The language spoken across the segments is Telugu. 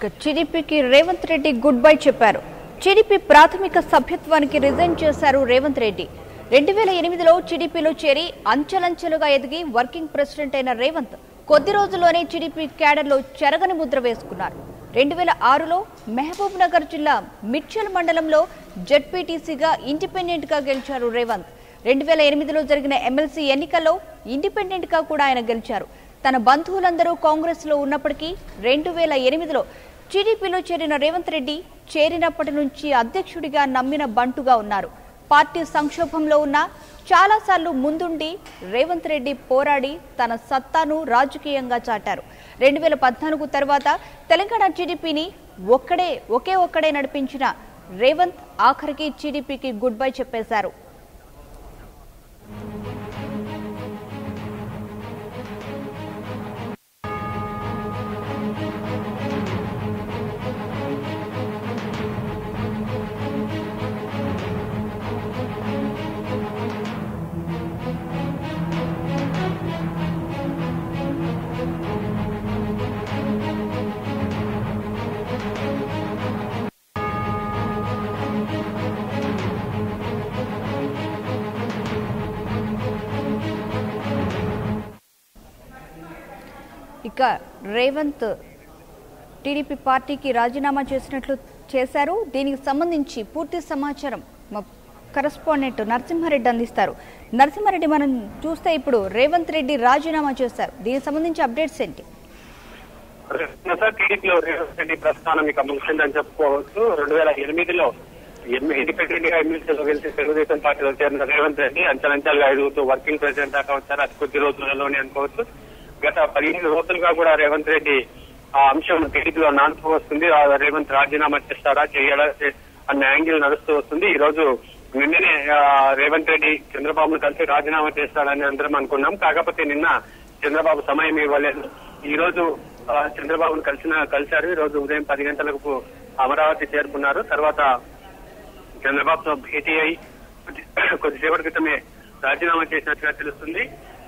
ఇక టీడీపీకి రేవంత్ రెడ్డి గుడ్ బై చెప్పారు టీడీపీ ప్రాథమిక సభ్యత్వానికి రిజైన్ చేశారు రేవంత్ రెడ్డి రెండు వేల ఎనిమిదిలో టీడీపీలో చేరి అంచెలంచెలుగా ఎదిగి వర్కింగ్ ప్రెసిడెంట్ అయిన రేవంత్ కొద్ది రోజుల్లోనే టీడీపీ క్యాడర్లో చెరగని ముద్ర వేసుకున్నారు రెండు వేల ఆరులో మహబూబ్ నగర్ జిల్లా మిడ్చల్ మండలంలో జడ్పీటీసీగా ఇండిపెండెంట్ గా గెలిచారు రేవంత్ రెండు వేల ఎనిమిదిలో జరిగిన ఎమ్మెల్సీ ఎన్నికల్లో ఇండిపెండెంట్ గా కూడా ఆయన గెలిచారు తన బంధువులందరూ కాంగ్రెస్ లో ఉన్నప్పటికీ రెండు వేల ఎనిమిదిలో టీడీపీలో చేరిన రేవంత్ రెడ్డి చేరినప్పటి నుంచి అధ్యక్షుడిగా నమ్మిన బంటుగా ఉన్నారు పార్టీ సంక్షోభంలో ఉన్న చాలాసార్లు ముందుండి రేవంత్ రెడ్డి పోరాడి తన సత్తాను రాజకీయంగా చాటారు రెండు వేల పద్నాలుగు తర్వాత తెలంగాణ టీడీపీని ఒక్కడే ఒకే ఒక్కడే నడిపించిన రేవంత్ ఆఖరికి టీడీపీకి గుడ్ బై చెప్పేశారు ఇక రేవంత్ టీడీపీ పార్టీకి రాజీనామా చేసినట్లు చేశారు దీనికి సంబంధించి పూర్తి సమాచారం మా కరస్పాండెంట్ నరసింహారెడ్డి అందిస్తారు నరసింహారెడ్డి మనం చూస్తే ఇప్పుడు రేవంత్ రెడ్డి రాజీనామా చేశారు దీనికి సంబంధించి అప్డేట్స్ ఏంటి సార్ టీడీపీలో రేవంత్ రెడ్డి ప్రస్థానం ఇక ముగిసిందని చెప్పుకోవచ్చు రెండు వేల ఎనిమిదిలో ఎన్ని- ఇండిపెండెంట్ గా ఎమ్మెల్సీలో గెలిచి తెలుగుదేశం పార్టీలో చేరిన రేవంత్ రెడ్డి అంచెలంచెలుగా ఎదుగుతూ వర్కింగ్ ప్రెసిడెంట్ దాకా వచ్చారు అతి కొద్ది రోజులలోనే అనుకోవచ్చు గత పదిహేను రోజులుగా కూడా రేవంత్ రెడ్డి ఆ అంశం టీడీపీలో నానుతూ వస్తుంది ఆ రేవంత్ రాజీనామా చేస్తారా చేయడా చే- అన్న యాంగిల్ నడుస్తూ వస్తుంది ఈ రోజు నిన్ననే ఆ, రేవంత్ రెడ్డి చంద్రబాబును కలిసి రాజీనామా చేస్తాడని అందరం అనుకున్నాం కాకపోతే నిన్న చంద్రబాబు సమయం ఇవ్వలేదు ఈ రోజు ఆ, చంద్రబాబును కలిసిన కలిశారు ఈ రోజు ఉదయం పది గంటలకు అమరావతి చేరుకున్నారు తర్వాత చంద్రబాబుతో భేటీ అయి కొద్ది- కొద్దిసేపటి క్రితమే రాజీనామా చేసినట్టుగా తెలుస్తుంది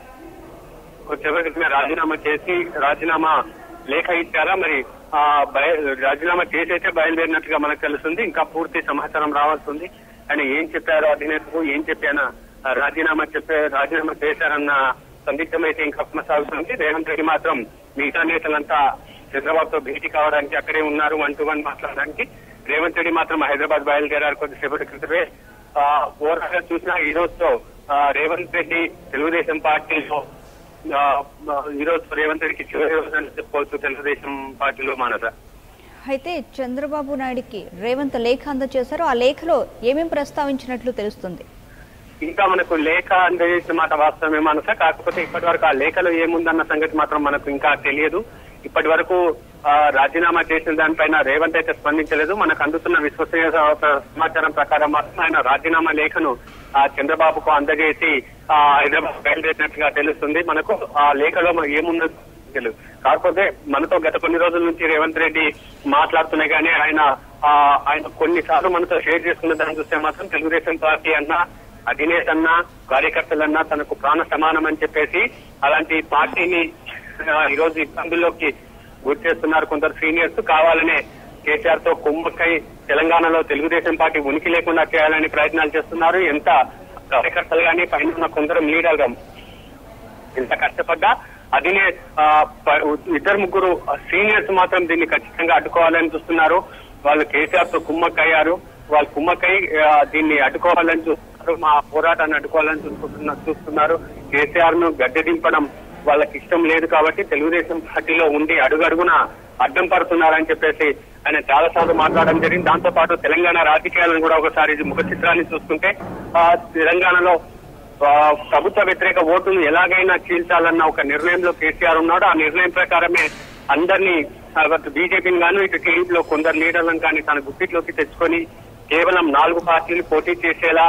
కొద్దిసేపటి క్రితమే రాజీనామా చేసి రాజీనామా లేఖ ఇచ్చారా మరి ఆ బయ- రాజీనామా చేసి అయితే బయలుదేరినట్టుగా మనకు తెలుస్తుంది ఇంకా పూర్తి సమాచారం రావాల్సింది ఆయన ఏం చెప్పారో అధినేతకు ఏం చెప్పానా ఆ రాజీనామా చెప్పే రాజీనామా చేశారన్న సందిగ్ధం అయితే ఇంకా కొనసాగుతుంది రేవంత్ రెడ్డి మాత్రం మిగతా నేతలంతా చంద్రబాబుతో భేటీ కావడానికి అక్కడే ఉన్నారు వన్ టు వన్ మాట్లాడడానికి రేవంత్ రెడ్డి మాత్రం హైదరాబాద్ బయలుదేరారు కొద్దిసేపటి క్రితమే ఓవరాల్ గా చూసినా ఈ రోజుతో ఆ, రేవంత్ రెడ్డి తెలుగుదేశం పార్టీలో ఆ, ఈ రోజు రేవంత్ రెడ్డికి చివరి రోజు అని చెప్పుకోవచ్చు తెలుగుదేశం పార్టీలో మానస అయితే చంద్రబాబు నాయుడికి రేవంత్ లేఖ అందజేశారు ఆ లేఖలో ఏమేం ప్రస్తావించినట్లు తెలుస్తుంది ఇంకా మనకు లేఖ అందజేసిన మాట వాస్తవమే మనస కాకపోతే ఇప్పటి వరకు ఆ లేఖలో ఏముందన్న సంగతి మాత్రం మనకు ఇంకా తెలియదు ఇప్పటి వరకు ఆ, రాజీనామా చేసిన దానిపైన రేవంత్ అయితే స్పందించలేదు మనకు అందుతున్న విశ్వసనీయ స- సమాచారం ప్రకారం మాత్రం ఆయన రాజీనామా లేఖను ఆ చంద్రబాబుకు అందజేసి ఆ, హైదరాబాద్ బయలుదేరినట్టుగా తెలుస్తుంది మనకు ఆ లేఖలో మనకు ఏముందో తెలియదు కాకపోతే మనతో గత కొన్ని రోజుల నుంచి రేవంత్ రెడ్డి మాట్లాడుతున్నాయి కానీ ఆయన ఆ, ఆయన కొన్నిసార్లు మనతో షేర్ చేసుకున్న దాన్ని చూస్తే మాత్రం తెలుగుదేశం పార్టీ అన్నా అధినేత అన్నా కార్యకర్తలన్నా తనకు ప్రాణ సమానం అని చెప్పేసి అలాంటి పార్టీని ఆ, ఈరోజు ఇబ్బందుల్లోకి గురి చేస్తున్నారు కొందరు సీనియర్స్ కావాలనే కేసీఆర్ తో కుమ్మక్కై తెలంగాణలో తెలుగుదేశం పార్టీ ఉనికి లేకుండా చేయాలని ప్రయత్నాలు చేస్తున్నారు ఎంత కార్యకర్తలు కానీ పైన ఉన్న కొందరు లీడర్గా ఎంత కష్టపడ్డా అదినే ఆ, ప- ఇద్దరు ముగ్గురు సీనియర్స్ మాత్రం దీన్ని ఖచ్చితంగా అడ్డుకోవాలని చూస్తున్నారు వాళ్ళు కేసీఆర్ తో కుమ్మక్కయ్యారు వాళ్ళు కుమ్మక్కై ఆ, దీన్ని అడ్డుకోవాలని చూస్తున్నారు మా పోరాటాన్ని అడ్డుకోవాలని చూస్తున్న- చూస్తున్నారు కేసీఆర్ ను గద్దె దింపడం వాళ్ళకి ఇష్టం లేదు కాబట్టి తెలుగుదేశం పార్టీలో ఉండి అడుగడుగున అడ్డం పడుతున్నారని చెప్పేసి ఆయన చాలా సార్లు మాట్లాడడం జరిగింది దాంతో పాటు తెలంగాణ రాజకీయాలను కూడా ఒకసారి ముఖ చిత్రాన్ని చూసుకుంటే ఆ, తెలంగాణలో ఆ, ప్రభుత్వ వ్యతిరేక ఓటును ఎలాగైనా చీల్చాలన్న ఒక నిర్ణయంలో కేసీఆర్ ఉన్నాడు ఆ నిర్ణయం ప్రకారమే అందరినీ బీజేపీని గాను ఇటు టీడీపీలో కొందరు లీడర్లను కానీ తన గుప్పిట్లోకి తెచ్చుకొని కేవలం నాలుగు పార్టీలు పోటీ చేసేలా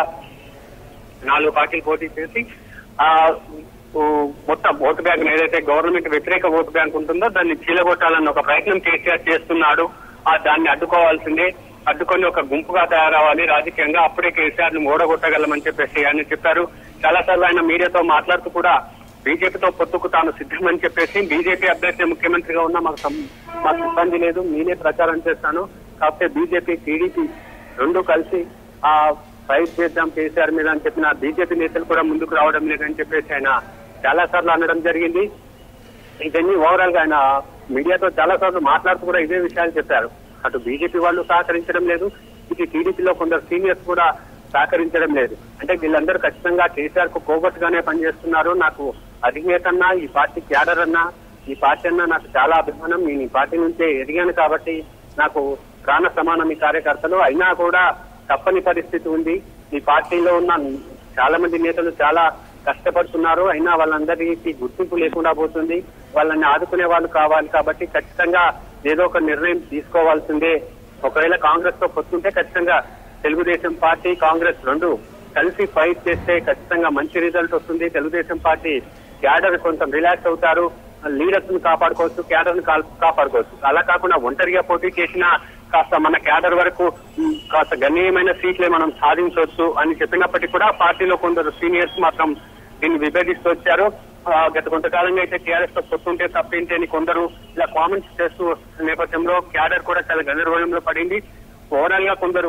నాలుగు పార్టీలు పోటీ చేసి ఆ ఊ, మొత్తం ఓటు బ్యాంక్ ఏదైతే గవర్నమెంట్ వ్యతిరేక ఓటు బ్యాంక్ ఉంటుందో దాన్ని చీలగొట్టాలన్న ఒక ప్రయత్నం కేసీఆర్ చేస్తున్నాడు ఆ దాన్ని అడ్డుకోవాల్సిందే అడ్డుకొని ఒక గుంపుగా తయారవ్వాలి రాజకీయంగా అప్పుడే కేసీఆర్ ను ఓడగొట్టగలమని చెప్పేసి ఆయన చెప్పారు చాలా సార్లు ఆయన మీడియాతో మాట్లాడుతూ కూడా బీజేపీతో పొత్తుకు తాను సిద్ధమని చెప్పేసి బీజేపీ అభ్యర్థి ముఖ్యమంత్రిగా ఉన్నా మాకు సం- మాకు ఇబ్బంది లేదు నేనే ప్రచారం చేస్తాను కాకపోతే బీజేపీ టీడీపీ రెండు కలిసి ఆ ఫైట్ చేద్దాం కేసీఆర్ మీద అని చెప్పిన బీజేపీ నేతలు కూడా ముందుకు రావడం లేదని చెప్పేసి ఆయన చాలా సార్లు అనడం జరిగింది ఇవన్నీ ఓవరాల్ గా ఆయన మీడియాతో చాలా సార్లు మాట్లాడుతూ కూడా ఇదే విషయాలు చెప్పారు అటు బీజేపీ వాళ్ళు సహకరించడం లేదు ఇటు టీడీపీలో కొందరు సీనియర్స్ కూడా సహకరించడం లేదు అంటే వీళ్ళందరూ ఖచ్చితంగా కేసీఆర్ కు కోగట్టుగానే పనిచేస్తున్నారు నాకు అధినేత అన్నా ఈ పార్టీ క్యాడర్ అన్నా ఈ పార్టీ అన్నా నాకు చాలా అభిమానం నేను ఈ పార్టీ నుంచే ఎదిగాను కాబట్టి నాకు ప్రాణ సమానం ఈ కార్యకర్తలు అయినా కూడా తప్పని పరిస్థితి ఉంది ఈ పార్టీలో ఉన్న చాలా మంది నేతలు చాలా కష్టపడుతున్నారు అయినా వాళ్ళందరికీ గుర్తింపు లేకుండా పోతుంది వాళ్ళని ఆదుకునే వాళ్ళు కావాలి కాబట్టి ఖచ్చితంగా ఏదో ఒక నిర్ణయం తీసుకోవాల్సిందే ఒకవేళ కాంగ్రెస్ తో పొత్తుంటే ఖచ్చితంగా తెలుగుదేశం పార్టీ కాంగ్రెస్ రెండు కలిసి ఫైట్ చేస్తే ఖచ్చితంగా మంచి రిజల్ట్ వస్తుంది తెలుగుదేశం పార్టీ క్యాడర్ కొంచెం రిలాక్స్ అవుతారు లీడర్స్ ను కాపాడుకోవచ్చు క్యాడర్ ను కాపాడుకోవచ్చు అలా కాకుండా ఒంటరిగా పోటీ చేసినా కాస్త మన క్యాడర్ వరకు ఉమ్, కాస్త గణనీయమైన సీట్లే మనం సాధించవచ్చు అని చెప్పినప్పటికీ కూడా పార్టీలో కొందరు సీనియర్స్ మాత్రం దీన్ని విభేదిస్తూ వచ్చారు ఆ, గత కొంతకాలంగా అయితే టీఆర్ఎస్ తో పొత్తుంటే తప్పేంటి అని కొందరు ఇలా కామెంట్స్ చేస్తూ వస్తున్న నేపథ్యంలో క్యాడర్ కూడా చాలా గందరగోళంలో పడింది ఓవరాల్ గా కొందరు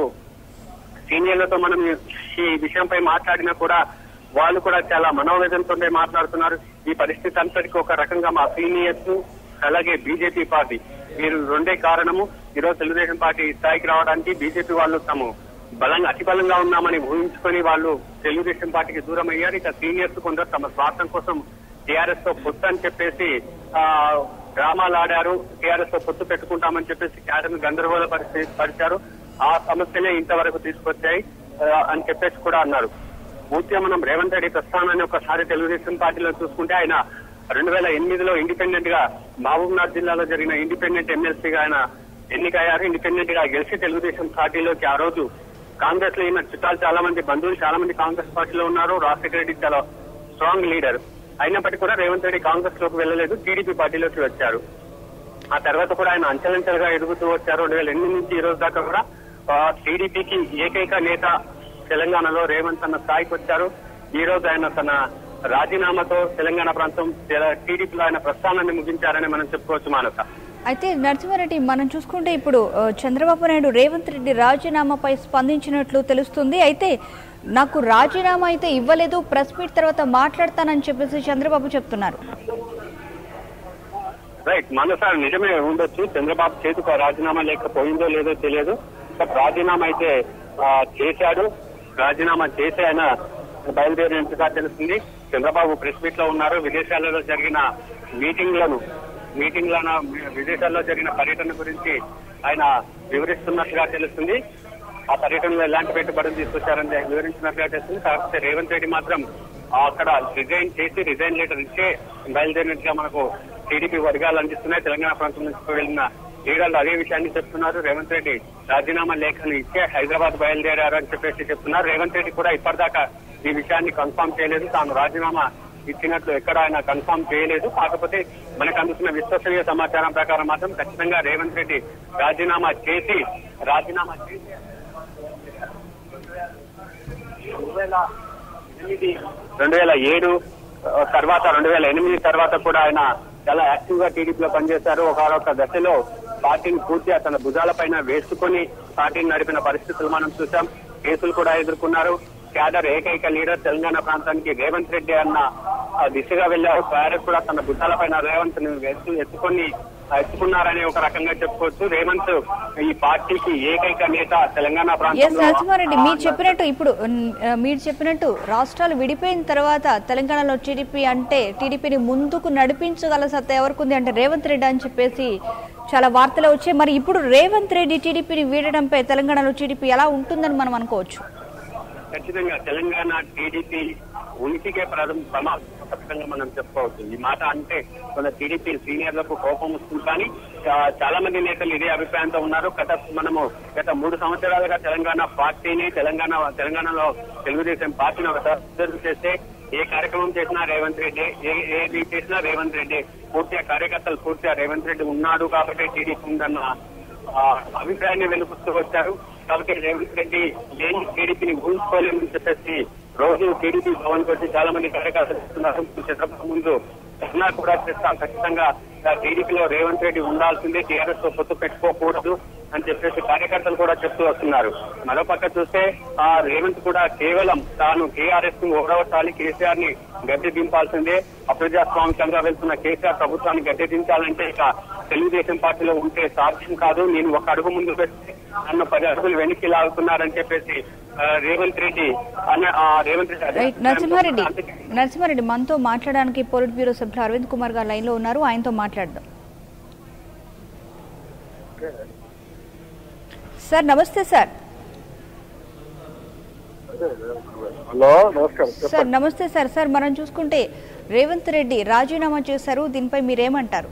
సీనియర్లతో మనం ఈ విషయంపై మాట్లాడినా కూడా వాళ్ళు కూడా చాలా మనోవేదనతో మాట్లాడుతున్నారు ఈ పరిస్థితి అంతటికి ఒక రకంగా మా సీనియర్స్ అలాగే బీజేపీ పార్టీ వీరు రెండే కారణము ఈరోజు తెలుగుదేశం పార్టీ ఈ స్థాయికి రావడానికి బీజేపీ వాళ్ళు తాము బలంగా అతి బలంగా ఉన్నామని ఊహించుకొని వాళ్ళు తెలుగుదేశం పార్టీకి దూరం అయ్యారు ఇక సీనియర్స్ కొందరు తమ స్వార్థం కోసం టీఆర్ఎస్ తో పొత్తు అని చెప్పేసి ఆ డ్రామాలు ఆడారు టీఆర్ఎస్ తో పొత్తు పెట్టుకుంటామని చెప్పేసి క్యాడర్ గందరగోళ పరిస్థితి పరిచారు ఆ సమస్యలే ఇంతవరకు తీసుకొచ్చాయి ఆ, అని చెప్పేసి కూడా అన్నారు పూర్తిగా మనం రేవంత్ రెడ్డి ప్రస్థానాన్ని ఒకసారి తెలుగుదేశం పార్టీలో చూసుకుంటే ఆయన రెండు వేల ఎనిమిదిలో ఇండిపెండెంట్ గా మహబూబ్నాథ్ జిల్లాలో జరిగిన ఇండిపెండెంట్ ఎమ్మెల్సీగా ఆయన ఎన్నికయ్యారు ఇండిపెండెంట్ గా గెలిచి తెలుగుదేశం పార్టీలోకి ఆ రోజు కాంగ్రెస్ లో ఈయన చుట్టాలు చాలా మంది బంధువులు చాలా మంది కాంగ్రెస్ పార్టీలో ఉన్నారు రాజశేఖర రెడ్డి చాలా స్ట్రాంగ్ లీడర్ అయినప్పటికీ కూడా రేవంత్ రెడ్డి కాంగ్రెస్ లోకి వెళ్ళలేదు టీడీపీ పార్టీలోకి వచ్చారు ఆ తర్వాత కూడా ఆయన అంచెలంచెలుగా ఎదుగుతూ వచ్చారు రెండు వేల ఎనిమిది నుంచి ఈ రోజు దాకా కూడా టీడీపీకి ఏకైక నేత తెలంగాణలో రేవంత్ అన్న స్థాయికి వచ్చారు ఈ రోజు ఆయన తన రాజీనామాతో తెలంగాణ ప్రాంతం టీడీపీలో ఆయన ప్రస్థానాన్ని ముగించారని మనం చెప్పుకోవచ్చు మానస అయితే నరసింహారెడ్డి మనం చూసుకుంటే ఇప్పుడు ఆ, చంద్రబాబు నాయుడు రేవంత్ రెడ్డి రాజీనామాపై స్పందించినట్లు తెలుస్తుంది అయితే నాకు రాజీనామా అయితే ఇవ్వలేదు ప్రెస్ మీట్ తర్వాత మాట్లాడతానని చెప్పేసి చంద్రబాబు చెప్తున్నారు రైట్ మనస నిజమే ఉండొచ్చు చంద్రబాబు చేతికి ఆ రాజీనామా లేకపోయిందో లేదో తెలియదు బట్ రాజీనామా అయితే ఆ, చేశాడు రాజీనామా చేసి ఆయన బయలుదేరినట్టుగా తెలుస్తుంది చంద్రబాబు ప్రెస్ మీట్ లో ఉన్నారు విదేశాలలో జరిగిన మీటింగ్లను మీటింగ్లను విదేశాల్లో జరిగిన పర్యటన గురించి ఆయన వివరిస్తున్నట్టుగా తెలుస్తుంది ఆ పర్యటనలో ఎలాంటి పెట్టుబడులు తీసుకొచ్చారని వివరించినట్టుగా తెలుస్తుంది కాకపోతే రేవంత్ రెడ్డి మాత్రం అక్కడ రిజైన్ చేసి రిజైన్ లెటర్ ఇచ్చే బయలుదేరినట్టుగా మనకు టీడీపీ వర్గాలు అందిస్తున్నాయి తెలంగాణ ప్రాంతం నుంచి వెళ్ళిన లీడర్లు అదే విషయాన్ని చెప్తున్నారు రేవంత్ రెడ్డి రాజీనామా లేఖను ఇచ్చే హైదరాబాద్ బయలుదేరారు అని చెప్పేసి చెప్తున్నారు రేవంత్ రెడ్డి కూడా ఇప్పటిదాకా ఈ విషయాన్ని కన్ఫర్మ్ చేయలేదు తాను రాజీనామా ఇచ్చినట్లు ఎక్కడ ఆయన కన్ఫర్మ్ చేయలేదు కాకపోతే మనకు అందుతున్న విశ్వసనీయ సమాచారం ప్రకారం మాత్రం ఖచ్చితంగా రేవంత్ రెడ్డి రాజీనామా చేసి రాజీనామా చేసి రెండు వేల ఎనిమిది రెండు వేల ఏడు ఆ, తర్వాత రెండు వేల ఎనిమిది తర్వాత కూడా ఆయన చాలా యాక్టివ్ గా టీడీపీలో పనిచేశారు ఒకనొక దశలో పార్టీని పూర్తిగా తన భుజాల పైన వేసుకొని పార్టీని నడిపిన పరిస్థితులు మనం చూసాం కేసులు కూడా ఎదుర్కొన్నారు క్యాడర్ ఏకైక లీడర్ తెలంగాణ ప్రాంతానికి రేవంత్ రెడ్డి అన్న ఆ, దిశగా వెళ్లారు క్యాడర్ కూడా తన భుజాల పైన రేవంత్ ని ఎత్తు ఎత్తుకొని ఆ, ఎత్తుకున్నారని ఒక రకంగా చెప్పుకోవచ్చు రేవంత్ ఈ పార్టీకి ఏకైక నేత తెలంగాణ ఎస్ ప్రాంతంలో నరసింహారెడ్డి మీరు చెప్పినట్టు ఇప్పుడు ఉమ్, ఆ, మీరు చెప్పినట్టు రాష్ట్రాలు విడిపోయిన తర్వాత తెలంగాణలో టీడీపీ అంటే టీడీపీని ముందుకు నడిపించగల సత్తా ఎవరికి ఉంది అంటే రేవంత్ రెడ్డి అని చెప్పేసి చాలా వార్తలు వచ్చాయి మరి ఇప్పుడు రేవంత్ రెడ్డి టీడీపీని వీడడంపై తెలంగాణలో టీడీపీ ఎలా ఉంటుందని మనం అనుకోవచ్చు ఖచ్చితంగా తెలంగాణ టీడీపీ ఉనికికే ప్రథమ సమాపకంగా మనం చెప్పుకోవచ్చు ఈ మాట అంటే కొంత టీడీపీ సీనియర్లకు కోపం వస్తుంది కానీ ఆ, చాలా మంది నేతలు ఇదే అభిప్రాయంతో ఉన్నారు గత మనము గత మూడు సంవత్సరాలుగా తెలంగాణ పార్టీని తెలంగాణ తెలంగాణలో తెలుగుదేశం పార్టీని ఒక అబ్జర్వ్ చేస్తే ఏ కార్యక్రమం చేసినా రేవంత్ రెడ్డి ఏ ఏది చేసినా రేవంత్ రెడ్డి పూర్తిగా కార్యకర్తలు పూర్తిగా రేవంత్ రెడ్డి ఉన్నాడు కాబట్టి టీడీపీ ఉందన్న ఆ, అభిప్రాయాన్ని వెలుపుస్తూ వచ్చారు కాబట్టి రేవంత్ రెడ్డి లేని టీడీపీని ఊహించుకోలేమని చెప్పేసి రోజు టీడీపీ భవన్ కు వచ్చి చాలా మంది కార్యకర్తలు ఇస్తున్నారు చంద్రబాబు ముందు ధర్నా కూడా చేస్తాం ఖచ్చితంగా టీడీపీలో రేవంత్ రెడ్డి ఉండాల్సిందే టీఆర్ఎస్ తో పొత్తు పెట్టుకోకూడదు అని చెప్పేసి కార్యకర్తలు కూడా చెప్తూ వస్తున్నారు మరోపక్క చూస్తే ఆ రేవంత్ కూడా కేవలం తాను కేఆర్ఎస్ ను ఓడగొట్టాలి కేసీఆర్ ని గద్దె దింపాల్సిందే అప్రజాస్వామికంగా వెళ్తున్న కేసీఆర్ ప్రభుత్వాన్ని గద్దె దించాలంటే ఇక తెలుగుదేశం పార్టీలో ఉంటే సాధ్యం కాదు నేను ఒక అడుగు ముందు పెడితే నన్ను పది అడుగులు వెనక్కి లాగుతున్నారని చెప్పేసి ఆ, రేవంత్ రెడ్డి అన్న ఆ, రేవంత్ రెడ్డి రైట్ నరసింహారెడ్డి నరసింహారెడ్డి మనతో మాట్లాడడానికి పొలిట్ బ్యూరో సభ్యులు అరవింద్ కుమార్ గారు లైన్ లో ఉన్నారు ఆయనతో మాట్లాడదాం సార్ నమస్తే సార్ హలో నమస్కారం సార్ చెప్పండి నమస్తే సార్ సార్ మనం చూసుకుంటే రేవంత్ రెడ్డి రాజీనామా చేశారు దీనిపై మీరేమంటారు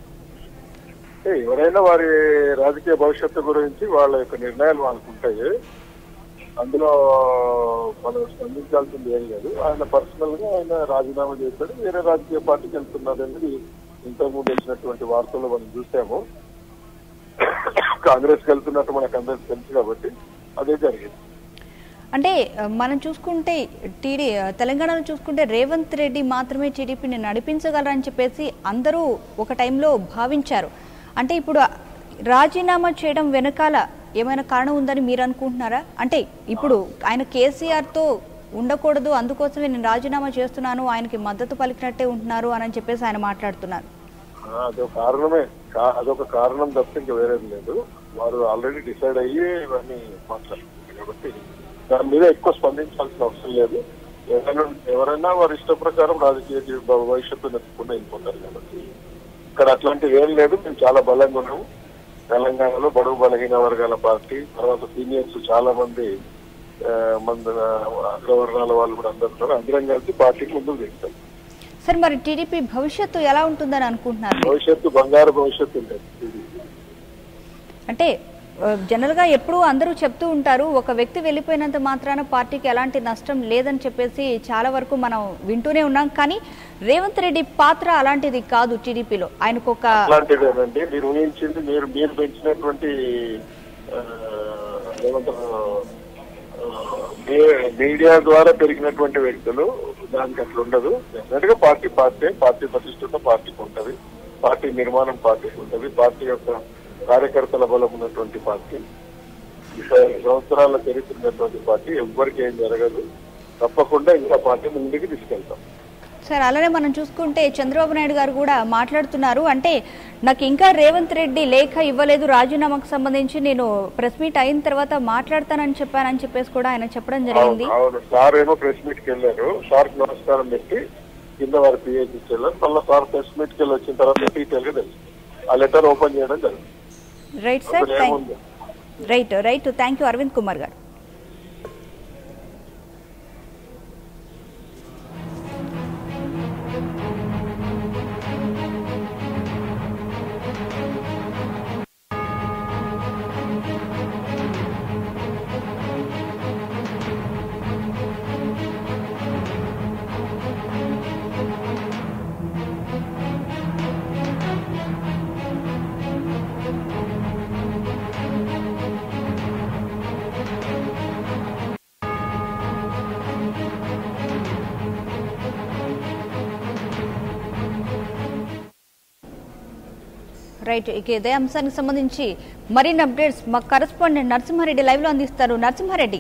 ఏ, ఎవరైనా వారి రాజకీయ భవిష్యత్తు గురించి వాళ్ళ యొక్క నిర్ణయాలు వాళ్ళకు ఉంటాయి అందులో మనం స్పందించాల్సింది ఏం లేదు ఆయన పర్సనల్ గా ఆయన రాజీనామా చేశాడు వేరే రాజకీయ పార్టీకి వెళ్తున్నారు అనేది ఇంతకుముందు వచ్చినటువంటి వార్తలు మనం చూసాము కాంగ్రెస్ కి వెళ్తున్నట్టు మనకు అందరికి తెలుసు కాబట్టి అదే జరిగింది అంటే ఆ, మనం చూసుకుంటే టీడీ తెలంగాణలో చూసుకుంటే రేవంత్ రెడ్డి మాత్రమే టీడీపీని నడిపించగలరని చెప్పేసి అందరూ ఒక టైంలో భావించారు అంటే ఇప్పుడు ఆ రాజీనామా చేయడం వెనకాల ఏమైనా కారణం ఉందని మీరు అనుకుంటున్నారా అంటే ఇప్పుడు ఆయన కేసీఆర్ తో ఉండకూడదు అందుకోసమే నేను రాజీనామా చేస్తున్నాను ఆయనకి మద్దతు పలికినట్టే ఉంటున్నారు అని చెప్పేసి ఆయన మాట్లాడుతున్నారు ఆ, అదొక కారణమే కా- అదొక కారణం తప్ప ఇంకా వేరేది లేదు వారు ఆల్రెడీ డిసైడ్ అయ్యి ఇవన్నీ మాట్లాడుతున్నారు కాబట్టి దాని మీద ఎక్కువ స్పందించాల్సిన అవసరం లేదు ఎవరైనా ఎవరైనా వారి ఇష్ట ప్రకారం రాజకీయ జీ- భ- భవిష్యత్తు నెట్టుకుండా వెళ్ళిపోతారు కాబట్టి ఇక్కడ అట్లాంటివి ఏం లేదు మేము చాలా బలంగా ఉన్నాము తెలంగాణలో బడుగు బలహీన వర్గాల పార్టీ తర్వాత సీనియర్స్ చాలా మంది ఆ, మంది ఆ, అగ్రవర్ణాల వాళ్ళు కూడా అందరు ఉన్నారు అందరం కలిసి పార్టీకి ముందుకు దిగుతాం సార్ మరి టీడీపీ భవిష్యత్తు ఎలా ఉంటుందని అనుకుంటున్నారు భవిష్యత్తు బంగారు భవిష్యత్తు ఉంటుంది అంటే ఆ, జనరల్ గా ఎప్పుడూ అందరూ చెప్తూ ఉంటారు ఒక వ్యక్తి వెళ్ళిపోయినంత మాత్రాన పార్టీకి ఎలాంటి నష్టం లేదని చెప్పేసి చాలా వరకు మనం వింటూనే ఉన్నాం కానీ రేవంత్ రెడ్డి పాత్ర అలాంటిది కాదు టీడీపీలో ఆయనకు ఒక అలాంటిదేనండి మీరు ఊహించింది మీరు మీరు పెంచినటువంటి ఆ, ఏమంటారు ఆ, మీ- మీడియా ద్వారా పెరిగినటువంటి వ్యక్తులు దానికి అట్లా ఉండదు డెఫినెట్ గా పార్టీ పార్టీ పార్టీ ప్రతిష్టత పార్టీకి ఉంటది పార్టీ నిర్మాణం పార్టీకి ఉంటది పార్టీ యొక్క కార్యకర్తల బలం ఉన్నటువంటి పార్టీ ఇరవై సంవత్సరాల చరిత్ర ఉన్నటువంటి పార్టీ ఎవ్వరికి ఏం జరగదు తప్పకుండా ఇంకా పార్టీ ముందుకు తీసుకెళ్తాం సార్ అలానే మనం చూసుకుంటే చంద్రబాబు నాయుడు గారు కూడా మాట్లాడుతున్నారు అంటే నాకు ఇంకా రేవంత్ రెడ్డి లేఖ ఇవ్వలేదు రాజీనామాకు సంబంధించి నేను ప్రెస్ మీట్ అయిన తర్వాత మాట్లాడతానని చెప్పానని చెప్పేసి కూడా ఆయన చెప్పడం జరిగింది అవును, అవును సార్ ఏమో ప్రెస్ మీట్ కి వెళ్ళారు సార్ కి నమస్కారం పెట్టి కింద వారి పిహెచ్ వెళ్ళారు మళ్ళీ సార్ ప్రెస్ మీట్ కి వెళ్ళి వచ్చిన తర్వాత డీటెయిల్ గా తెలుసు ఆ లెటర్ ఓపెన్ చేయడం జరిగింది రైట్ సార్ అందులో థ్యాంక్ ఏముంది? Right right thank you Aravind Kumar గారు రైట్ ఇక ఇదే అంశానికి సంబంధించి మరిన్ని అప్డేట్స్ మా కరెస్పాండెంట్ నరసింహారెడ్డి లైవ్ లో అందిస్తారు నరసింహారెడ్డి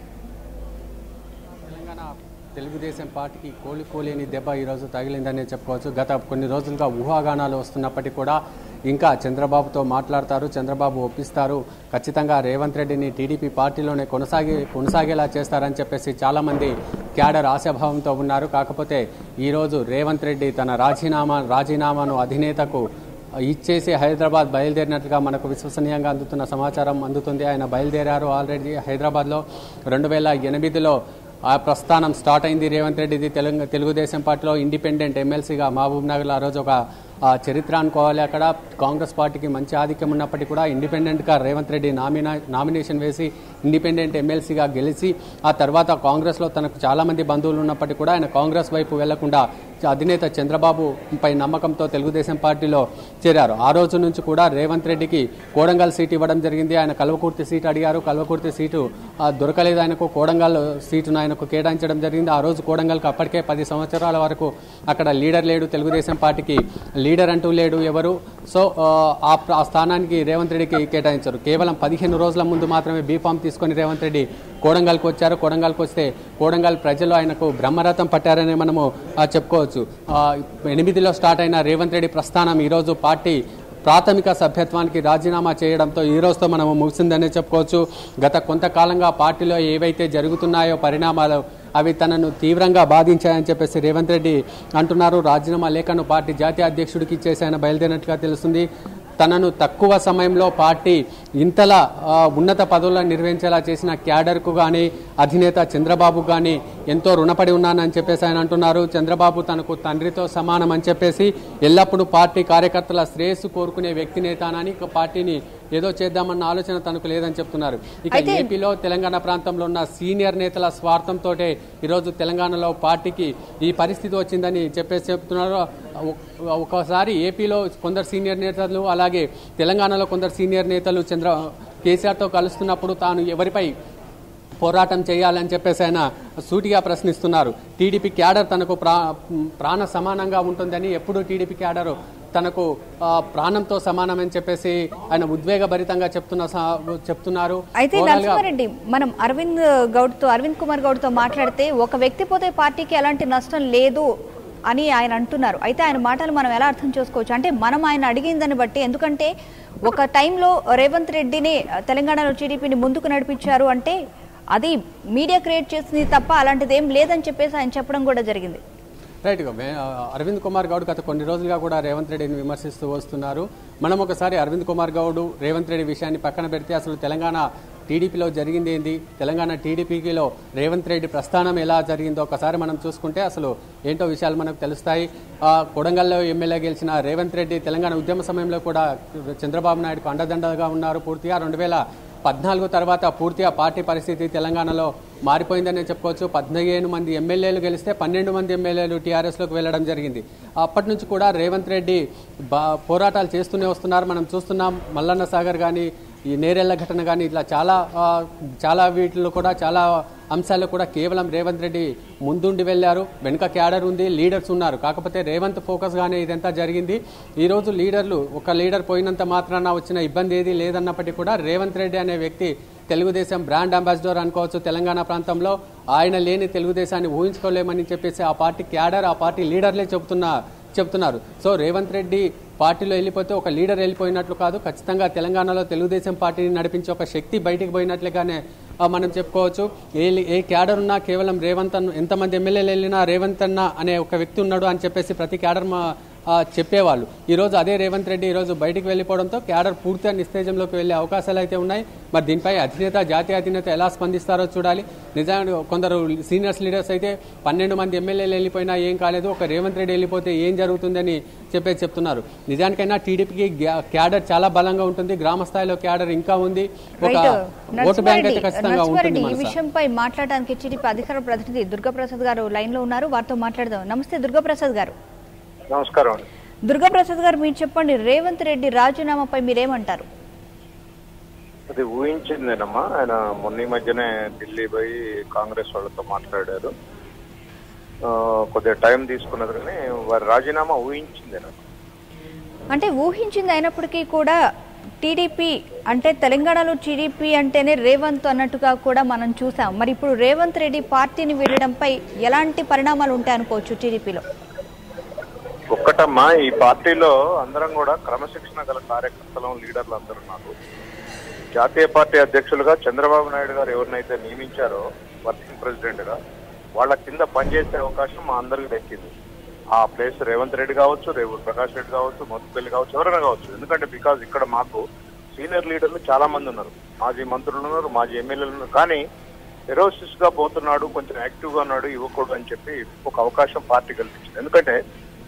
తెలంగాణ తెలుగుదేశం పార్టీకి కోలుకోలేని దెబ్బ ఈరోజు తగిలిందని చెప్పుకోవచ్చు గత కొన్ని రోజులుగా ఊహాగానాలు వస్తున్నప్పటికీ కూడా ఇంకా చంద్రబాబుతో మాట్లాడతారు చంద్రబాబు ఒప్పిస్తారు ఖచ్చితంగా రేవంత్ రెడ్డిని టీడీపీ పార్టీలోనే కొనసాగి కొనసాగేలా చేస్తారని చెప్పేసి చాలామంది క్యాడర్ ఆశాభావంతో ఉన్నారు కాకపోతే ఈరోజు రేవంత్ రెడ్డి తన రాజీనామా రాజీనామాను అధినేతకు ఇచ్చేసి హైదరాబాద్ బయలుదేరినట్లుగా మనకు విశ్వసనీయంగా అందుతున్న సమాచారం అందుతుంది ఆయన బయలుదేరారు ఆల్రెడీ హైదరాబాద్లో రెండు వేల ఎనిమిదిలో ఆ ప్రస్థానం స్టార్ట్ అయింది రేవంత్ రెడ్డిది తెలంగ తెలుగుదేశం పార్టీలో ఇండిపెండెంట్ ఎమ్మెల్సీగా మహబూబ్ నగర్లో ఆ రోజు ఒక ఆ, చరిత్ర అనుకోవాలి అక్కడ కాంగ్రెస్ పార్టీకి మంచి ఆధిక్యం ఉన్నప్పటికీ కూడా ఇండిపెండెంట్గా రేవంత్ రెడ్డి నామినా నామినేషన్ వేసి ఇండిపెండెంట్ ఎమ్మెల్సీగా గెలిచి ఆ తర్వాత కాంగ్రెస్లో తనకు చాలామంది బంధువులు ఉన్నప్పటికీ కూడా ఆయన కాంగ్రెస్ వైపు వెళ్లకుండా అధినేత చంద్రబాబు పై నమ్మకంతో తెలుగుదేశం పార్టీలో చేరారు ఆ రోజు నుంచి కూడా రేవంత్ రెడ్డికి కోడంగల్ సీట్ ఇవ్వడం జరిగింది ఆయన కల్వకుర్తి సీటు అడిగారు కల్వకుర్తి సీటు ఆ, దొరకలేదు ఆయనకు కోడంగల్ సీటును ఆయనకు కేటాయించడం జరిగింది ఆ రోజు కోడంగల్కి అప్పటికే పది సంవత్సరాల వరకు అక్కడ లీడర్ లేడు తెలుగుదేశం పార్టీకి లీడర్ అంటూ లేడు ఎవరు సో ఆ, ఆ ప్ర- ఆ స్థానానికి రేవంత్ రెడ్డికి కేటాయించారు కేవలం పదిహేను రోజుల ముందు మాత్రమే బీఫామ్ తీసుకొని రేవంత్ రెడ్డి కోడంగల్కి వచ్చారు కోడంగల్కి వస్తే కోడంగల్ ప్రజలు ఆయనకు బ్రహ్మరథం పట్టారని మనము ఆ, చెప్పుకోవచ్చు ఆ, ఎనిమిదిలో స్టార్ట్ అయిన రేవంత్ రెడ్డి ప్రస్థానం ఈరోజు పార్టీ ప్రాథమిక సభ్యత్వానికి రాజీనామా చేయడంతో ఈ రోజుతో మనము ముగిసిందనే చెప్పుకోవచ్చు గత కొంతకాలంగా పార్టీలో ఏవైతే జరుగుతున్నాయో పరిణామాలు అవి తనను తీవ్రంగా బాధించాయని చెప్పేసి రేవంత్ రెడ్డి అంటున్నారు రాజీనామా లేఖను పార్టీ జాతీయ అధ్యక్షుడికి ఇచ్చేసి ఆయన బయలుదేరినట్లుగా తెలుస్తుంది తనను తక్కువ సమయంలో పార్టీ ఇంతలా ఆ, ఉన్నత పదవులను నిర్వహించేలా చేసిన క్యాడర్కు కానీ అధినేత చంద్రబాబు కానీ ఎంతో రుణపడి ఉన్నానని చెప్పేసి ఆయన అంటున్నారు చంద్రబాబు తనకు తండ్రితో సమానం అని చెప్పేసి ఎల్లప్పుడూ పార్టీ కార్యకర్తల శ్రేయస్సు కోరుకునే వ్యక్తినే తానని ఇక పార్టీని ఏదో చేద్దామన్న ఆలోచన తనకు లేదని చెప్తున్నారు ఇక అయితే- ఏపీలో తెలంగాణ ప్రాంతంలో ఉన్న సీనియర్ నేతల స్వార్థంతో ఈరోజు తెలంగాణలో పార్టీకి ఈ పరిస్థితి వచ్చిందని చెప్పేసి చెప్తున్నారు ఒ- ఒకసారి ఏపీలో కొందరు సీనియర్ నేతలు అలాగే తెలంగాణలో కొందరు సీనియర్ నేతలు చంద్ర కేసీఆర్తో కలుస్తున్నప్పుడు తాను ఎవరిపై పోరాటం చేయాలని చెప్పేసి ఆయన సూటిగా ప్రశ్నిస్తున్నారు టీడీపీ క్యాడర్ తనకు ప్రా ప్రాణ సమానంగా ఉంటుందని ఎప్పుడు టీడీపీ క్యాడర్ తనకు ఆ, ప్రాణంతో సమానమని చెప్పేసి ఆయన ఉద్వేగభరితంగా చెప్తున్న సా- చెప్తున్నారు అయితే ఓవరాల్గా నరసింహారెడ్డి మనం అరవింద్ గౌడ్ తో అరవింద్ కుమార్ గౌడ్ తో మాట్లాడితే ఒక వ్యక్తి పోతే పార్టీకి ఎలాంటి నష్టం లేదు అని ఆయన అంటున్నారు అయితే ఆయన మాటలు మనం ఎలా అర్థం చేసుకోవచ్చు అంటే మనం ఆయన అడిగిందని బట్టి ఎందుకంటే ఒక టైంలో రేవంత్ రెడ్డిని తెలంగాణలో టీడీపీని ముందుకు నడిపించారు అంటే అది మీడియా క్రియేట్ చేసింది తప్ప అలాంటిది ఏం లేదని చెప్పేసి ఆయన చెప్పడం కూడా జరిగింది రైట్ గా మే- అరవింద్ కుమార్ గౌడ్ గత కొన్ని రోజులుగా కూడా రేవంత్ రెడ్డిని విమర్శిస్తూ వస్తున్నారు మనం ఒకసారి అరవింద్ కుమార్ గౌడ్ రేవంత్ రెడ్డి విషయాన్ని పక్కన పెడితే అసలు తెలంగాణ టీడీపీలో జరిగింది ఏంది తెలంగాణ టీడీపీలో రేవంత్ రెడ్డి ప్రస్థానం ఎలా జరిగిందో ఒకసారి మనం చూసుకుంటే అసలు ఏంటో విషయాలు మనకు తెలుస్తాయి ఆ, కొడంగల్లో ఎమ్మెల్యే గెలిచిన రేవంత్ రెడ్డి తెలంగాణ ఉద్యమ సమయంలో కూడా చంద్రబాబు నాయుడుకు అండదండగా ఉన్నారు పూర్తిగా రెండు వేల పద్నాలుగు తర్వాత పూర్తిగా పార్టీ పరిస్థితి తెలంగాణలో మారిపోయిందనే చెప్పుకోవచ్చు పద్నాలుగేను మంది ఎమ్మెల్యేలు గెలిస్తే పన్నెండు మంది ఎమ్మెల్యేలు టీఆర్ఎస్లోకి వెళ్ళడం జరిగింది అప్పటి నుంచి కూడా రేవంత్ రెడ్డి బా పోరాటాలు చేస్తూనే వస్తున్నారు మనం చూస్తున్నాం మల్లన్న సాగర్ కానీ ఈ నేరెళ్ల ఘటన కానీ ఇట్లా చాలా ఆ, చాలా వీటిలో కూడా చాలా అంశాల్లో కూడా కేవలం రేవంత్ రెడ్డి ముందుండి వెళ్ళారు వెనుక క్యాడర్ ఉంది లీడర్స్ ఉన్నారు కాకపోతే రేవంత్ ఫోకస్గానే ఇదంతా జరిగింది ఈరోజు లీడర్లు ఒక లీడర్ పోయినంత మాత్రాన వచ్చిన ఇబ్బంది ఏది లేదన్నప్పటికీ కూడా రేవంత్ రెడ్డి అనే వ్యక్తి తెలుగుదేశం బ్రాండ్ అంబాసిడర్ అనుకోవచ్చు తెలంగాణ ప్రాంతంలో ఆయన లేని తెలుగుదేశాన్ని ఊహించుకోలేమని చెప్పేసి ఆ పార్టీ క్యాడర్ ఆ పార్టీ లీడర్లే చెబుతున్న చెప్తున్నారు సో రేవంత్ రెడ్డి పార్టీలో వెళ్ళిపోతే ఒక లీడర్ వెళ్ళిపోయినట్లు కాదు ఖచ్చితంగా తెలంగాణలో తెలుగుదేశం పార్టీని నడిపించే ఒక శక్తి బయటికి పోయినట్లుగానే ఆ, మనం చెప్పుకోవచ్చు ఏ లి- ఏ క్యాడర్ ఉన్నా కేవలం రేవంత్ అన్న ఎంతమంది ఎమ్మెల్యేలు వెళ్ళినా రేవంత్ అన్న అనే ఒక వ్యక్తి ఉన్నాడు అని చెప్పేసి ప్రతి క్యాడర్ మా ఆ, చెప్పేవాళ్ళు ఈరోజు అదే రేవంత్ రెడ్డి ఈరోజు బయటికి వెళ్ళిపోవడంతో క్యాడర్ పూర్తిగా నిస్తేజంలోకి వెళ్ళే అవకాశాలు అయితే ఉన్నాయి మరి దీనిపై అధినేత జాతీయ అధినేత ఎలా స్పందిస్తారో చూడాలి నిజానికి కొందరు సీనియర్స్ లీడర్స్ అయితే పన్నెండు మంది ఎమ్మెల్యేలు వెళ్ళిపోయినా ఏం కాలేదు ఒక రేవంత్ రెడ్డి వెళ్ళిపోతే ఏం జరుగుతుందని చెప్పేసి చెప్తున్నారు నిజానికైనా టీడీపీకి క్యాడర్ చాలా బలంగా ఉంటుంది గ్రామ స్థాయిలో క్యాడర్ ఇంకా ఉంది ఒక రైట్ ఓటు బ్యాంక్ అయితే నరసింహారెడ్డి ఖచ్చితంగా ఉంటుంది నరసింహారెడ్డి ఈ మనసా. విషయంపై మాట్లాడడానికి టీడీపీ అధికార ప్రతినిధి దుర్గాప్రసాద్ గారు లైన్ లో ఉన్నారు వారితో మాట్లాడదాం నమస్తే దుర్గాప్రసాద్ గారు నమస్కారం అండి దుర్గాప్రసాద్ గారు మీరు చెప్పండి రేవంత్ రెడ్డి రాజీనామాపై మీరేమంటారు అది ఊహించిందేనమ్మా ఆయన మొన్న ఈ మధ్యనే ఢిల్లీ పోయి కాంగ్రెస్ వాళ్ళతో మాట్లాడారు ఆ, కొద్దిగా టైం తీసుకున్నది కానీ వారి రాజీనామా ఊహించిందేనమ్మా అంటే ఊహించింది అయినప్పటికీ కూడా టీడీపీ అంటే తెలంగాణలో టీడీపీ అంటేనే రేవంత్ అన్నట్టుగా కూడా మనం చూసాం మరి ఇప్పుడు రేవంత్ రెడ్డి పార్టీని వీడడంపై ఎలాంటి పరిణామాలు ఉంటాయనుకోవచ్చు టీడీపీలో ఒక్కటమ్మా ఈ పార్టీలో అందరం కూడా క్రమశిక్షణ గల కార్యకర్తలు లీడర్లు అందరూ ఉన్నారు జాతీయ పార్టీ అధ్యక్షులుగా చంద్రబాబు నాయుడు గారు ఎవరినైతే నియమించారో వర్కింగ్ ప్రెసిడెంట్ గా వాళ్ళ కింద పనిచేసే అవకాశం మా అందరికి దక్కింది ఆ ప్లేస్ రేవంత్ రెడ్డి కావచ్చు రేవు ప్రకాష్ రెడ్డి కావచ్చు మధుపల్లి కావచ్చు ఎవరైనా కావచ్చు ఎందుకంటే బికాజ్ ఇక్కడ మాకు సీనియర్ లీడర్లు చాలా మంది ఉన్నారు మాజీ మంత్రులు ఉన్నారు మాజీ ఎమ్మెల్యేలు ఉన్నారు కానీ ఎరోసిస్ గా పోతున్నాడు కొంచెం యాక్టివ్ గా ఉన్నాడు యువకుడు అని చెప్పి ఒక అవకాశం పార్టీ కల్పించింది ఎందుకంటే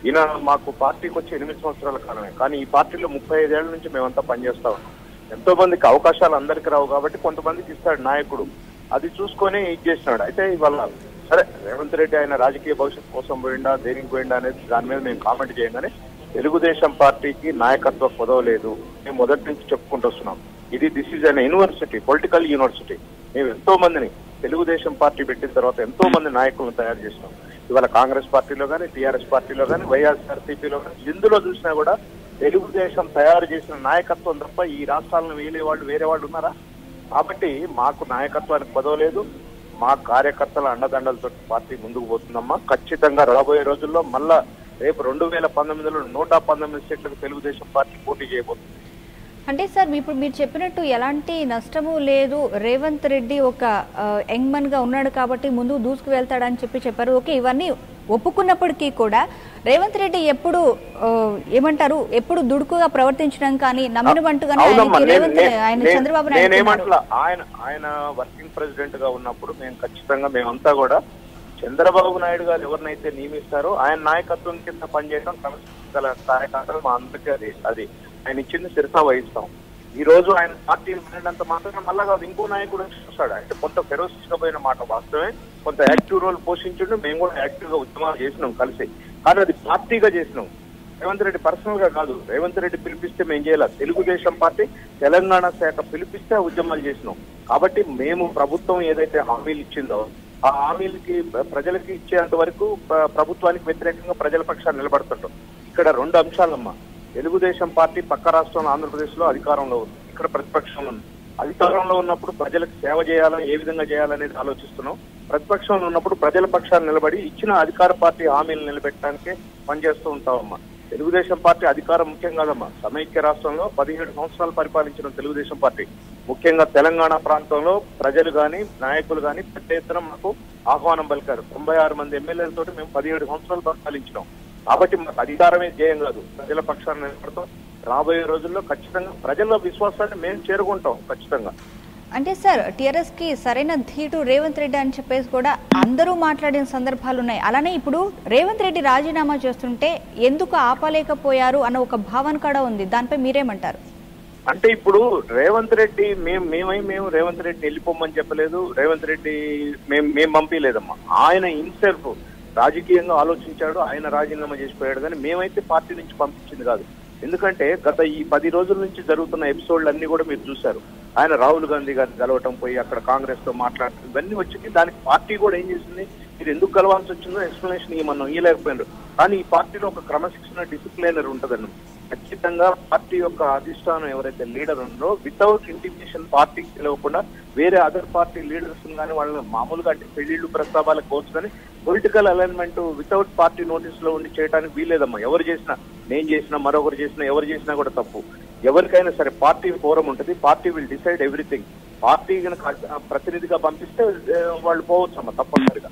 ఈయన మాకు పార్టీకి వచ్చి ఎనిమిది సంవత్సరాల కాలమే కానీ ఈ పార్టీలో ముప్పై ఐదేళ్ల నుంచి మేమంతా పనిచేస్తా ఉన్నాం ఎంతో మందికి అవకాశాలు అందరికి రావు కాబట్టి కొంతమందికి ఇస్తాడు నాయకుడు అది చూసుకొని ఇది చేసినాడు అయితే ఇవాళ సరే రేవంత్ రెడ్డి ఆయన రాజకీయ భవిష్యత్తు కోసం పోయిండా దేనికి పోయిండా అనేది దాని మీద మేము కామెంట్ చేయగానే తెలుగుదేశం పార్టీకి నాయకత్వ పదవి లేదు మేము మొదటి నుంచి చెప్పుకుంటూ వస్తున్నాం ఇది this is an university political university మేము ఎంతో మందిని తెలుగుదేశం పార్టీ పెట్టిన తర్వాత ఎంతో మంది నాయకులను తయారు చేసినాం ఇవాళ కాంగ్రెస్ పార్టీలో కానీ టీఆర్ఎస్ పార్టీలో కానీ వైఎస్ఆర్సీపీలో కానీ ఎందులో చూసినా కూడా తెలుగుదేశం తయారు చేసిన నాయకత్వం తప్ప ఈ రాష్ట్రాలను వేలే వాళ్ళు వేరే వాళ్ళు ఉన్నారా కాబట్టి మాకు నాయకత్వానికి పదవి లేదు మా కార్యకర్తల అండదండలతో పార్టీ ముందుకు పోతుందమ్మా ఖచ్చితంగా రాబోయే రోజుల్లో మళ్ళా రేపు రెండు వేల పంతొమ్మిదిలో నూట పంతొమ్మిది సీట్లకు తెలుగుదేశం పార్టీ పోటీ చేయబోతుంది అంటే సార్ మీ- ఇప్పుడు మీరు చెప్పినట్టు ఎలాంటి నష్టము లేదు రేవంత్ రెడ్డి ఒక యంగ్ మన్ గా ఉన్నాడు కాబట్టి ముందు దూసుకు వెళ్తాడని చెప్పి చెప్పారు ఓకే ఇవన్నీ ఒప్పుకున్నప్పటికీ కూడా రేవంత్ రెడ్డి ఎప్పుడు ఆ, ఏమంటారు ఎప్పుడు దుడుకుగా ప్రవర్తించడం కానీ నమ్మిన బంటుగానే అవునమ్మా, ఆయనకి నేను- రేవంత్ నేను- ఆయన నేను- చంద్రబాబు నాయుడు ఉన్నారు. నేనేమంటలా ఆయన ఆయన వర్కింగ్ ప్రెసిడెంట్ గా ఉన్నప్పుడు మేము ఖచ్చితంగా మేమంతా కూడా చంద్రబాబు నాయుడు గారు ఎవరినైతే నియమిస్తారో ఆయన నాయకత్వం కింద పనిచేయడం క్రమశిక్షణ కార్యకర్తలు మా అందరికీ అది అది ఆయన ఇచ్చింది శిరసా వహిస్తాం ఈ రోజు ఆయన పార్టీని వినడంత మాత్రం మళ్ళా కాదు ఇంకో నాయకుడు చూస్తాడు అంటే కొంత ఫెరోసిస్ గా పోయిన మాట వాస్తవమే కొంత యాక్టివ్ రోల్ పోషించుండు మేము కూడా యాక్టివ్ గా ఉద్యమాలు చేసినాం కలిసి కానీ అది పార్టీగా చేసినాం రేవంత్ రెడ్డి పర్సనల్ గా కాదు రేవంత్ రెడ్డి పిలిపిస్తే మేము చేయాలి తెలుగుదేశం పార్టీ తెలంగాణ శాఖ పిలిపిస్తే ఆ ఉద్యమాలు చేసినాం కాబట్టి మేము ప్రభుత్వం ఏదైతే హామీలు ఇచ్చిందో ఆ హామీలకి ప్ర- ప్రజలకి ఇచ్చేంత వరకు ప్ర- ప్రభుత్వానికి వ్యతిరేకంగా ప్రజల పక్షాన్ని నిలబడుతుంటాం ఇక్కడ రెండు అంశాలమ్మా తెలుగుదేశం పార్టీ పక్క రాష్ట్రంలో ఆంధ్రప్రదేశ్ లో అధికారంలో ఉంది ఇక్కడ ప్రతిపక్షంలో ఉంది అధికారంలో ఉన్నప్పుడు ప్రజలకు సేవ చేయాలా ఏ విధంగా చేయాలనేది ఆలోచిస్తున్నాం ప్రతిపక్షంలో ఉన్నప్పుడు ప్రజల పక్షాన్ని నిలబడి ఇచ్చిన అధికార పార్టీ హామీలు నిలబెట్టడానికే పనిచేస్తూ ఉంటామమ్మా తెలుగుదేశం పార్టీ అధికారం ముఖ్యం కాదమ్మా సమైక్య రాష్ట్రంలో పదిహేడు సంవత్సరాలు పరిపాలించిన తెలుగుదేశం పార్టీ ముఖ్యంగా తెలంగాణ ప్రాంతంలో ప్రజలు గాని నాయకులు గాని పెద్ద ఎత్తున మాకు ఆహ్వానం పలికారు తొంభై ఆరు మంది ఎమ్మెల్యేలతో మేము పదిహేడు సంవత్సరాలు పరిపాలించినాం కాబట్టి మాకు అధికారమే ధ్యేయం కాదు ప్రజల పక్షాన్ని నిలబడతాం రాబోయే రోజుల్లో ఖచ్చితంగా ప్రజల విశ్వాసాన్ని మేము చేరుకుంటాం ఖచ్చితంగా అంటే సార్ టిఆర్ఎస్ కి సరైన ధీటు రేవంత్ రెడ్డి అని చెప్పేసి కూడా అందరూ మాట్లాడిన సందర్భాలు ఉన్నాయి అలానే ఇప్పుడు రేవంత్ రెడ్డి రాజీనామా చేస్తుంటే ఎందుకు ఆపలేకపోయారు అన్న ఒక భావన కూడా ఉంది దానిపై మీరేమంటారు అంటే ఇప్పుడు రేవంత్ రెడ్డి మేము మేమై మేము రేవంత్ రెడ్డిని వెళ్ళిపోమని చెప్పలేదు రేవంత్ రెడ్డి మేము మేము పంపించలేదమ్మా ఆయన ఇన్సెల్ఫ్ రాజకీయంగా ఆలోచించాడు ఆయన రాజీనామా చేసిపోయాడు కానీ మేమైతే పార్టీ నుంచి పంపించింది కాదు ఎందుకంటే గత ఈ పది రోజుల నుంచి జరుగుతున్న ఎపిసోడ్లు అన్ని కూడా మీరు చూశారు ఆయన రాహుల్ గాంధీ గారిని కలవటం పోయి అక్కడ కాంగ్రెస్ తో మాట్లాడటం ఇవన్నీ వచ్చింది దానికి పార్టీ కూడా ఏం చేసింది మీరు ఎందుకు కలవాల్సి వచ్చిందో ఎక్స్ప్లెనేషన్ ఇవ్వమన్నాం ఇవ్వలేకపోయినారు కానీ ఈ పార్టీలో ఒక క్రమశిక్షణ డిసిప్లినర్ ఉంటదండి ఖచ్చితంగా పార్టీ యొక్క అధిష్టానం ఎవరైతే లీడర్ ఉందో వితౌట్ ఇంటిమేషన్ పార్టీకి తెలియకుండా వేరే అదర్ పార్టీ లీడర్స్ కానీ వాళ్ళని మామూలుగా అంటే పెళ్లిళ్ళు ప్రస్తావాలకు పోవచ్చు కానీ political alignment without party notice లో ఉండి చేయడానికి వీలేదమ్మా ఎవరు చేసినా నేను చేసినా మరొకరు చేసినా ఎవరు చేసినా కూడా తప్పు ఎవరికైనా సరే పార్టీ ఫోరం ఉంటుంది party will decide everything party కనుక ప్రతినిధిగా పంపిస్తే ఏ, వాళ్ళు పోవచ్చు అమ్మా తప్పనిసరిగా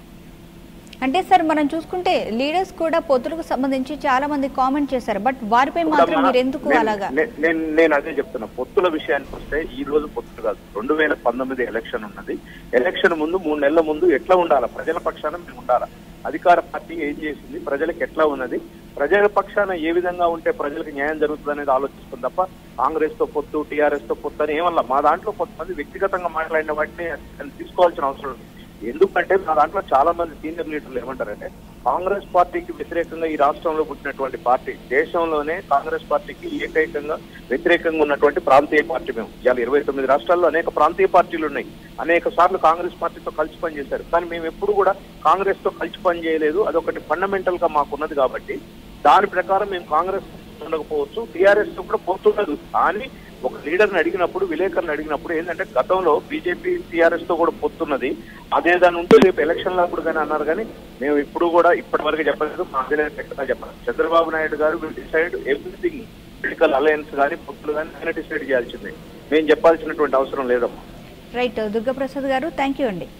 అంటే సార్ మనం చూసుకుంటే లీడర్స్ కూడా పొత్తులకు సంబంధించి చాలా మంది కామెంట్ చేశారు బట్ వారిపై మాత్రం చూడమ్మా, మీరు ఎందుకు నేను- అలాగా నే- నేను నేను అదే చెప్తున్నా పొత్తుల విషయానికి వస్తే ఈ రోజు పొత్తులు కాదు రెండు వేల పంతొమ్మిది ఎలక్షన్ ఉన్నది ఎలక్షన్ ముందు మూడు నెలల ముందు ఎట్లా ఉండాలా ప్రజల పక్షాన మేము ఉండాలా అధికార పార్టీ ఏం చేసింది ప్రజలకు ఎట్లా ఉన్నది ప్రజల పక్షాన ఏ విధంగా ఉంటే ప్రజలకు న్యాయం జరుగుతుంది అనేది ఆలోచిస్తుంది తప్ప కాంగ్రెస్ తో పొత్తు టీఆర్ఎస్ తో పొత్తు అని ఏమల్లా మా దాంట్లో కొంతమంది వ్యక్తిగతంగా మాట్లాడిన వాటిని తీసుకోవాల్సిన అవసరం ఉంది ఎందుకంటే మా దాంట్లో చాలా మంది సీనియర్ లీడర్లు ఏమంటారంటే కాంగ్రెస్ పార్టీకి వ్యతిరేకంగా ఈ రాష్ట్రంలో పుట్టినటువంటి పార్టీ దేశంలోనే కాంగ్రెస్ పార్టీకి ఏకైకంగా వ్యతిరేకంగా ఉన్నటువంటి ప్రాంతీయ పార్టీ మేము ఇవాళ ఇరవై తొమ్మిది రాష్ట్రాల్లో అనేక ప్రాంతీయ పార్టీలు ఉన్నాయి అనేక సార్లు కాంగ్రెస్ పార్టీతో కలిసి పనిచేశారు కానీ మేము ఎప్పుడు కూడా కాంగ్రెస్ తో కలిసి పని చేయలేదు అదొకటి ఫండమెంటల్ గా మాకున్నది కాబట్టి దాని ప్రకారం మేము కాంగ్రెస్ ఉండకపోవచ్చు టీఆర్ఎస్ తో కూడా పోతుండదు కానీ ఒక లీడర్ని అడిగినప్పుడు విలేకరుని అడిగినప్పుడు ఏంటంటే గతంలో బీజేపీ టీఆర్ఎస్ తో కూడా పొత్తున్నది అదే దాని ఉంటే రేపు ఎలక్షన్ అప్పుడు కానీ అన్నారు కానీ మేము ఇప్పుడు కూడా ఇప్పటి వరకు చెప్పలేదు మా అధినేత ఎక్కడ చెప్పాలి చంద్రబాబు నాయుడు గారు will decide everything political alliance కానీ పొత్తులు కానీ ఆయన డిసైడ్ చేయాల్సిందే మేము చెప్పాల్సినటువంటి అవసరం లేదమ్మా రైట్ దుర్గాప్రసాద్ గారు థ్యాంక్ యూ అండి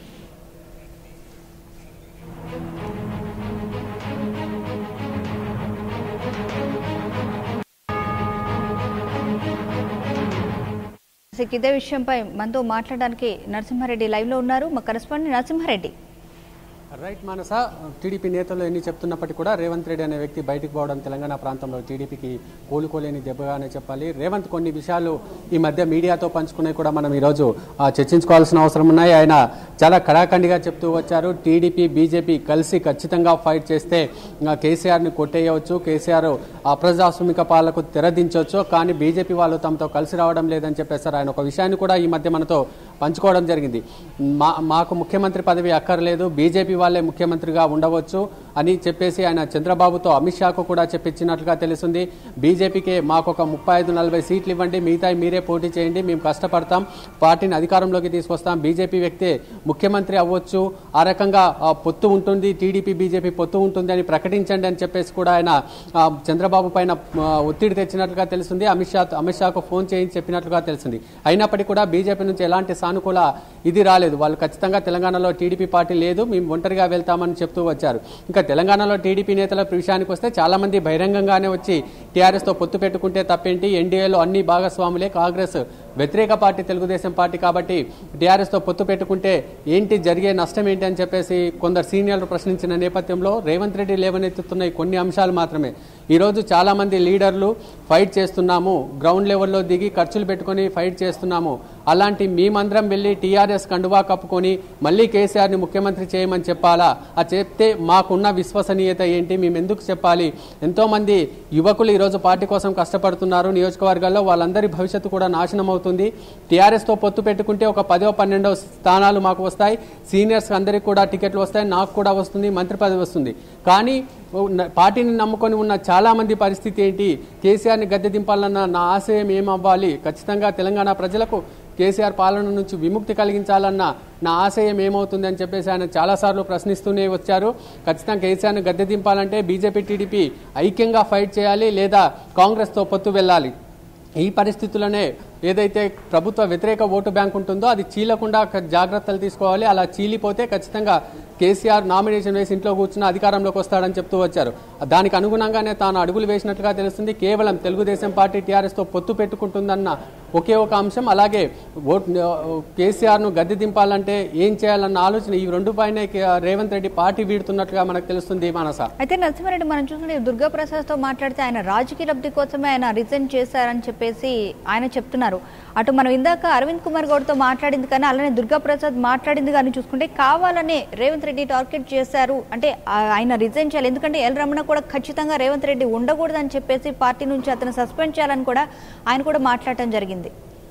ఇక ఇదే విషయంపై మనతో మాట్లాడడానికి నరసింహారెడ్డి లైవ్ లో ఉన్నారు మా కరెస్పాండెంట్ నరసింహారెడ్డి రైట్ మానస టీడీపీ నేతలు ఎన్ని చెప్తున్నప్పటికీ కూడా రేవంత్ రెడ్డి అనే వ్యక్తి బయటకు పోవడం తెలంగాణ ప్రాంతంలో టీడీపీకి కోలుకోలేని దెబ్బగానే చెప్పాలి రేవంత్ కొన్ని విషయాలు ఈ మధ్య మీడియాతో పంచుకునే కూడా మనం ఈరోజు ఆ, చర్చించుకోవాల్సిన అవసరం ఉన్నాయి ఆయన చాలా కడాఖండిగా చెప్తూ వచ్చారు టీడీపీ బీజేపీ కలిసి ఖచ్చితంగా ఫైట్ చేస్తే ఆ, కేసీఆర్ని కొట్టేయవచ్చు కేసీఆర్ అప్రజాస్వామిక పాలకు తెరదించవచ్చు కానీ బీజేపీ వాళ్ళు తమతో కలిసి రావడం లేదని చెప్పేశారు ఆయన ఒక విషయాన్ని కూడా ఈ మధ్య మనతో పంచుకోవడం జరిగింది మా మాకు ముఖ్యమంత్రి పదవి అక్కర్లేదు బీజేపీ వాళ్ళే ముఖ్యమంత్రిగా ఉండవచ్చు అని చెప్పేసి ఆయన చంద్రబాబుతో అమిత్ షాకు కూడా చెప్పించినట్లుగా తెలుస్తుంది బీజేపీకే మాకు ఒక ముప్పై ఐదు నలభై సీట్లు ఇవ్వండి మిగతా మీరే పోటీ చేయండి మేము కష్టపడతాం పార్టీని అధికారంలోకి తీసుకొస్తాం బీజేపీ వ్యక్తే ముఖ్యమంత్రి అవ్వచ్చు ఆ రకంగా ఆ, పొత్తు ఉంటుంది టీడీపీ బీజేపీ పొత్తు ఉంటుంది అని ప్రకటించండి అని చెప్పేసి కూడా ఆయన ఆ, చంద్రబాబు పైన ఆ, ఒత్తిడి తెచ్చినట్లుగా తెలుస్తుంది అమిత్ షా అమిత్ షాకు ఫోన్ చేయించి చెప్పినట్లుగా తెలిసింది అయినప్పటికీ కూడా బీజేపీ నుంచి ఎలాంటి సానుకూల ఇది రాలేదు వాళ్ళు ఖచ్చితంగా తెలంగాణలో టీడీపీ పార్టీ లేదు మేము ఒంటరిగా వెళ్తామని చెప్తూ వచ్చారు ఇంకా తెలంగాణలో టీడీపీ నేతల విషయానికి వస్తే చాలా మంది బహిరంగంగానే వచ్చి టీఆర్ఎస్ తో పొత్తు పెట్టుకుంటే తప్పేంటి ఎన్డీఏలో అన్ని భాగస్వాములే కాంగ్రెస్ వ్యతిరేక పార్టీ తెలుగుదేశం పార్టీ కాబట్టి టీఆర్ఎస్ తో పొత్తు పెట్టుకుంటే ఏంటి జరిగే నష్టం ఏంటి అని చెప్పేసి కొందరు సీనియర్లు ప్రశ్నించిన నేపథ్యంలో రేవంత్ రెడ్డి లేవనెత్తుతున్న ఈ కొన్ని అంశాలు మాత్రమే ఈ రోజు చాలా మంది లీడర్లు ఫైట్ చేస్తున్నాము గ్రౌండ్ లెవెల్లో దిగి ఖర్చులు పెట్టుకొని ఫైట్ చేస్తున్నాము అలాంటి మేమందరం వెళ్ళి టీఆర్ఎస్ కండువా కప్పుకొని మళ్ళీ కేసీఆర్ని ముఖ్యమంత్రి చేయమని చెప్పాలా ఆ చెప్తే మాకున్న విశ్వసనీయత ఏంటి మేము ఎందుకు చెప్పాలి ఎంతో మంది యువకులు ఈరోజు పార్టీ కోసం కష్టపడుతున్నారు నియోజకవర్గాల్లో వాళ్ళందరి భవిష్యత్తు కూడా నాశనం అవుతుంది టీఆర్ఎస్ తో పొత్తు పెట్టుకుంటే ఒక పదో పన్నెండో స్థానాలు మాకు వస్తాయి సీనియర్స్ అందరికీ కూడా టికెట్లు వస్తాయి నాకు కూడా వస్తుంది మంత్రి పదవి వస్తుంది కానీ ఉన్న- పార్టీని నమ్ముకొని ఉన్న చాలా మంది పరిస్థితి ఏంటి కేసీఆర్ని గద్దె దింపాలన్న నా ఆశయం ఏమవ్వాలి ఖచ్చితంగా తెలంగాణ ప్రజలకు కేసీఆర్ పాలన నుంచి విముక్తి కలిగించాలన్న నా ఆశయం ఏమవుతుంది అని చెప్పేసి ఆయన చాలాసార్లు ప్రశ్నిస్తూనే వచ్చారు ఖచ్చితంగా కేసీఆర్ని గద్దె దింపాలంటే బీజేపీ టీడీపీ ఐక్యంగా ఫైట్ చేయాలి లేదా కాంగ్రెస్తో పొత్తు వెళ్ళాలి ఈ పరిస్థితుల్లోనే ఏదైతే ప్రభుత్వ వ్యతిరేక ఓటు బ్యాంక్ ఉంటుందో అది చీలకుండా క- జాగ్రత్తలు తీసుకోవాలి అలా చీలిపోతే ఖచ్చితంగా కేసీఆర్ నామినేషన్ వేసి ఇంట్లో కూర్చున్న అధికారంలోకి వస్తాడని చెప్తూ వచ్చారు దానికి అనుగుణంగానే తాను అడుగులు వేసినట్లుగా తెలుస్తుంది కేవలం తెలుగుదేశం పార్టీ టీఆర్ఎస్ తో పొత్తు పెట్టుకుంటుందన్న ఒకే ఒక అంశం అలాగే ఓట్ కేసీఆర్ ను గద్దె దింపాలంటే ఏం చేయాలన్న ఆలోచన ఈ రెండు పైన రేవంత్ రెడ్డి పార్టీ వీడుతున్నట్లుగా మనకు తెలుస్తుంది మానస అయితే నరసింహారెడ్డి మనం చూస్తుంటే దుర్గా ప్రసాద్ తో మాట్లాడితే ఆయన రాజకీయ లబ్ధి కోసమే ఆయన రిజైన్ చేశారని చెప్పేసి ఆయన చెప్తున్నారు అటు మనం ఇందాక అరవింద్ కుమార్ గౌడ్ తో మాట్లాడింది కానీ అలానే దుర్గా ప్రసాద్ మాట్లాడింది కానీ చూసుకుంటే కావాలనే రేవంత్ రెడ్డి టార్గెట్ చేశారు అంటే ఆ- ఆయన రిజైన్ చేయాలి ఎందుకంటే ఎల్ రమణ కూడా ఖచ్చితంగా రేవంత్ రెడ్డి ఉండకూడదని చెప్పేసి పార్టీ నుంచి అతను సస్పెండ్ చేయాలని కూడా ఆయన కూడా మాట్లాడటం జరిగింది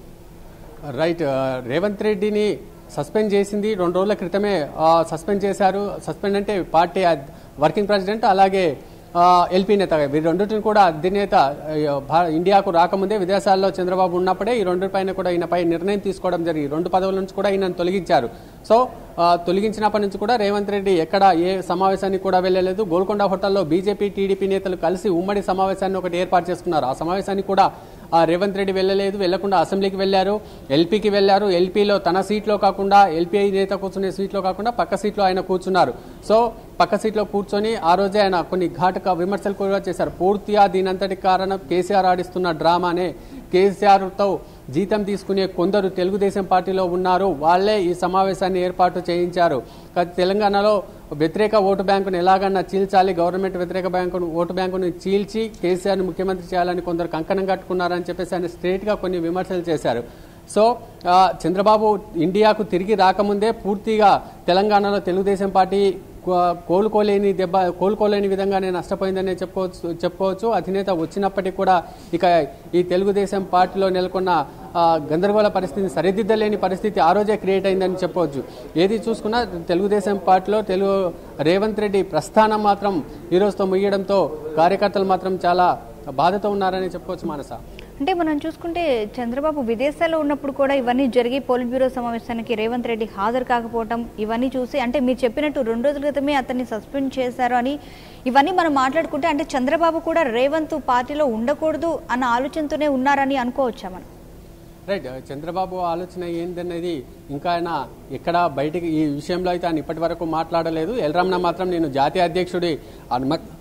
రైట్ ఆ, రేవంత్ రెడ్డిని సస్పెండ్ చేసింది రెండు రోజుల క్రితమే ఆ, సస్పెండ్ చేశారు సస్పెండ్ అంటే పార్టీ అద్- వర్కింగ్ ప్రెసిడెంట్ అలాగే ఆ, ఎల్పీ నేత వీరి రెండింటిని కూడా అధినేత ఆ, భా- ఇండియాకు రాకముందే విదేశాల్లో చంద్రబాబు ఉన్నప్పుడే ఈ రెండుపైన కూడా ఈయనపై నిర్ణయం తీసుకోవడం జరిగింది రెండు పదవుల నుంచి కూడా ఈయనను తొలగించారు సో ఆ, తొలగించినప్పటి నుంచి కూడా రేవంత్ రెడ్డి ఎక్కడ ఏ సమావేశానికి కూడా వెళ్ళలేదు గోల్కొండ హోటల్లో బీజేపీ టీడీపీ నేతలు కలిసి ఉమ్మడి సమావేశాన్ని ఒకటి ఏర్పాటు చేసుకున్నారు ఆ సమావేశానికి కూడా ఆ, రేవంత్ రెడ్డి వెళ్ళలేదు వెళ్లకుండా అసెంబ్లీకి వెళ్ళారు ఎల్పీకి వెళ్ళారు ఎల్పీలో తన సీట్లో కాకుండా ఎల్పీఐ నేత కూర్చునే సీట్లో కాకుండా పక్క సీట్లో ఆయన కూర్చున్నారు సో పక్క సీట్లో కూర్చొని ఆ రోజే ఆయన కొన్ని ఘాటుక విమర్శలు కూడా చేశారు పూర్తిగా దీనంతటికి కారణం కేసీఆర్ ఆడిస్తున్న డ్రామానే కేసీఆర్తో జీతం తీసుకునే కొందరు తెలుగుదేశం పార్టీలో ఉన్నారు వాళ్ళే ఈ సమావేశాన్ని ఏర్పాటు చేయించారు కానీ తెలంగాణలో వ్యతిరేక ఓటు బ్యాంకును ఎలాగన్నా చీల్చాలి గవర్నమెంట్ వ్యతిరేక బ్యాంకును ఓటు బ్యాంకును చీల్చి కేసీఆర్ని ముఖ్యమంత్రి చేయాలని కొందరు కంకణం కట్టుకున్నారని చెప్పేసి ఆయన స్ట్రేట్గా కొన్ని విమర్శలు చేశారు సో ఆ, చంద్రబాబు ఇండియాకు తిరిగి రాకముందే పూర్తిగా తెలంగాణలో తెలుగుదేశం పార్టీ కో- కోలుకోలేని దెబ్బ కోలుకోలేని విధంగానే నష్టపోయిందనే చెప్పుకోవచ్చు చెప్పుకోవచ్చు అధినేత వచ్చినప్పటికీ కూడా ఇక ఈ తెలుగుదేశం పార్టీలో నెలకొన్న ఆ, గందరగోళ పరిస్థితిని సరిదిద్దలేని పరిస్థితి ఆ రోజే క్రియేట్ అయిందని చెప్పవచ్చు ఏది చూసుకున్నా తెలుగుదేశం పార్టీలో తెలుగు రేవంత్ రెడ్డి ప్రస్థానం మాత్రం ఈ రోజుతో ముగియడంతో కార్యకర్తలు మాత్రం చాలా బాధతో ఉన్నారని చెప్పుకోవచ్చు మానస అంటే మనం చూసుకుంటే చంద్రబాబు విదేశాల్లో ఉన్నప్పుడు కూడా ఇవన్నీ జరిగి పోలిట్ బ్యూరో సమావేశానికి రేవంత్ రెడ్డి హాజరు కాకపోవటం ఇవన్నీ చూసి అంటే మీరు చెప్పినట్టు రెండు రోజుల క్రితమే అతన్ని సస్పెండ్ చేశారు అని ఇవన్నీ మనం మాట్లాడుకుంటే అంటే చంద్రబాబు కూడా రేవంత్ పార్టీలో ఉండకూడదు అన్న ఆలోచనతోనే ఉన్నారని అనుకోవచ్చా మనం రైట్ చంద్రబాబు ఆలోచన ఏంటనేది ఇంకా ఆయన ఎక్కడ బయటికి ఈ విషయంలో అయితే ఆయన ఇప్పటి వరకు మాట్లాడలేదు ఎల్రమణ మాత్రం నేను జాతీయ అధ్యక్షుడి అనుమ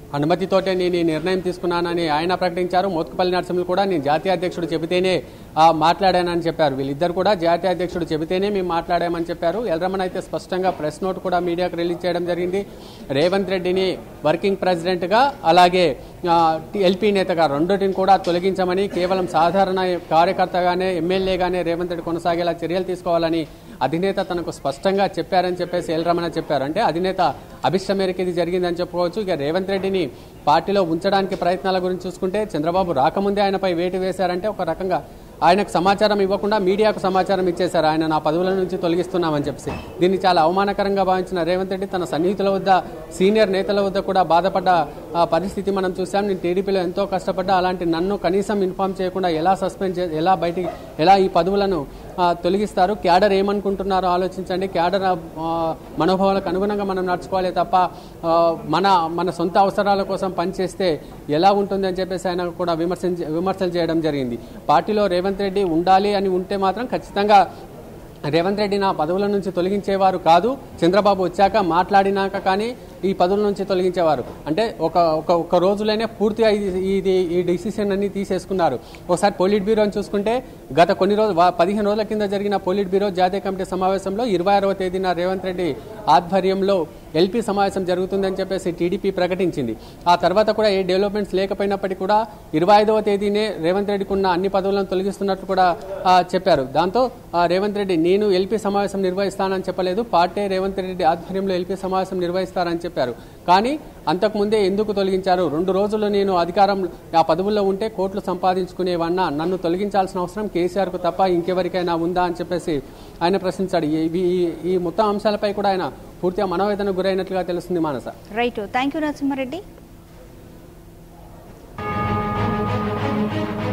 అనుమతితోటే నేను ఈ నిర్ణయం తీసుకున్నానని ఆయన ప్రకటించారు మోత్కుపల్లి నరసింహులు కూడా నేను జాతీయ అధ్యక్షుడు చెబితేనే ఆ, మాట్లాడానని చెప్పారు వీళ్ళిద్దరు కూడా జాతీయ అధ్యక్షుడు చెబితేనే మేము మాట్లాడామని చెప్పారు ఎల్రమణ అయితే స్పష్టంగా ప్రెస్ నోట్ కూడా మీడియాకు రిలీజ్ చేయడం జరిగింది రేవంత్ రెడ్డిని వర్కింగ్ ప్రెసిడెంట్గా అలాగే ఆ, ఎల్పీ నేతగా రెండింటిని కూడా తొలగించమని కేవలం సాధారణ కార్యకర్తగానే ఎమ్మెల్యేగానే రేవంత్ రెడ్డి కొనసాగేలా చర్యలు తీసుకోవాలని అధినేత తనకు స్పష్టంగా చెప్పారని చెప్పేసి ఎల్ రమణ చెప్పారు అంటే అధినేత అభిష్ట మేరకు ఇది జరిగిందని చెప్పుకోవచ్చు ఇక రేవంత్ రెడ్డిని పార్టీలో ఉంచడానికి ప్రయత్నాల గురించి చూసుకుంటే చంద్రబాబు రాకముందే ఆయనపై వేటు వేశారంటే ఒక రకంగా ఆయనకు సమాచారం ఇవ్వకుండా మీడియాకు సమాచారం ఇచ్చేశారు ఆయన నా పదవుల నుంచి తొలగిస్తున్నామని చెప్పేసి దీన్ని చాలా అవమానకరంగా భావించిన రేవంత్ రెడ్డి తన సన్నిహితుల వద్ద సీనియర్ నేతల వద్ద కూడా బాధపడ్డ ఆ, పరిస్థితి మనం చూసాం నేను టీడీపీలో ఎంతో కష్టపడ్డా అలాంటి నన్ను కనీసం ఇన్ఫామ్ చేయకుండా ఎలా సస్పెండ్ చే ఎలా బయటికి ఎలా ఈ పదవులను ఆ, తొలగిస్తారు క్యాడర్ ఏమనుకుంటున్నారో ఆలోచించండి క్యాడర్ ఆ, మనోభావాలకు అనుగుణంగా మనం నడుచుకోవాలి తప్ప ఆ, మన మన సొంత అవసరాల కోసం పనిచేస్తే ఎలా ఉంటుంది అని చెప్పేసి ఆయన కూడా విమర్శించ విమర్శలు చేయడం జరిగింది పార్టీలో రేవంత్ రెడ్డి ఉండాలి అని ఉంటే మాత్రం ఖచ్చితంగా రేవంత్ రెడ్డి నా పదవుల నుంచి తొలగించేవారు కాదు చంద్రబాబు వచ్చాక మాట్లాడినాక కానీ ఈ పదవుల నుంచి తొలగించేవారు అంటే ఒక ఒక ఒక రోజులోనే పూర్తిగా ఇది ఇది ఈ డిసిషన్ అన్ని తీసేసుకున్నారు ఒకసారి పోలిట్ బ్యూరోని చూసుకుంటే గత కొన్ని రోజులు వా- పదిహేను రోజుల కింద జరిగిన పోలిట్ బ్యూరో జాతీయ కమిటీ సమావేశంలో ఇరవై ఆరవ తేదీన రేవంత్ రెడ్డి ఆధ్వర్యంలో ఎల్పీ సమావేశం జరుగుతుందని చెప్పేసి టీడీపీ ప్రకటించింది ఆ తర్వాత కూడా ఏ డెవలప్మెంట్స్ లేకపోయినప్పటికీ కూడా ఇరవై ఐదవ తేదీనే రేవంత్ రెడ్డికి ఉన్న అన్ని పదవులను తొలగిస్తున్నట్లు కూడా ఆ, చెప్పారు దాంతో ఆ, రేవంత్ రెడ్డి నేను ఎల్పీ సమావేశం నిర్వహిస్తానని చెప్పలేదు పార్టీ రేవంత్ రెడ్డి ఆధ్వర్యంలో ఎల్పీ సమావేశం నిర్వహిస్తారని చెప్పారు కానీ అంతకుముందే ఎందుకు తొలగించారు రెండు రోజులు నేను అధికారం ఆ పదవుల్లో ఉంటే కోట్లు సంపాదించుకునేవన్నా నన్ను తొలగించాల్సిన అవసరం కేసీఆర్కు తప్ప ఇంకెవరికైనా ఉందా అని చెప్పేసి ఆయన ప్రశ్నించాడు ఈ- ఈ- ఈ మొత్తం అంశాలపై కూడా ఆయన పూర్తిగా మనోవేదనకు గురైనట్లుగా తెలుస్తుంది Manasa right thank you Narasimha Reddy